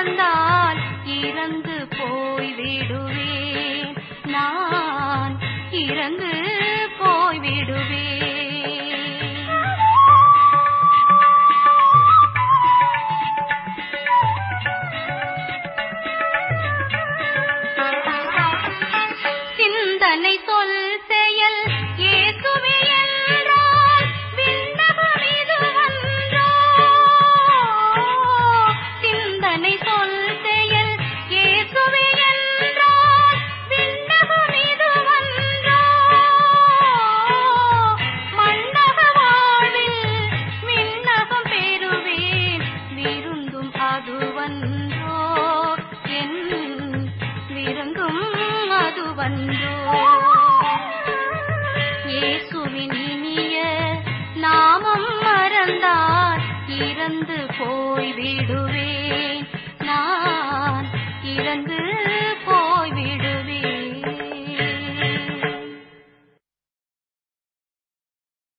மறந்தால் இறந்து போய் விடுவேன் நான் இறந்து போய் விடுவேன் சிந்தனை சொல் செயல் இயேசுவே என்றால் விண்ணகம் இதுவன்றோ சிந்தனை சொல் செயல் இயேசுவே என்றால் விண்ணகம் இதுவன்றோ மண்ணக வாழ்வில் விண்ணகம் பெறுவேன் விருந்தும் அதுவன்றோ என் விருந்தும் அதுவன்றோ இயேசுவின் இனிய நாமம் மறந்தால் இறந்து போய் விடுவேன் நான் இறந்து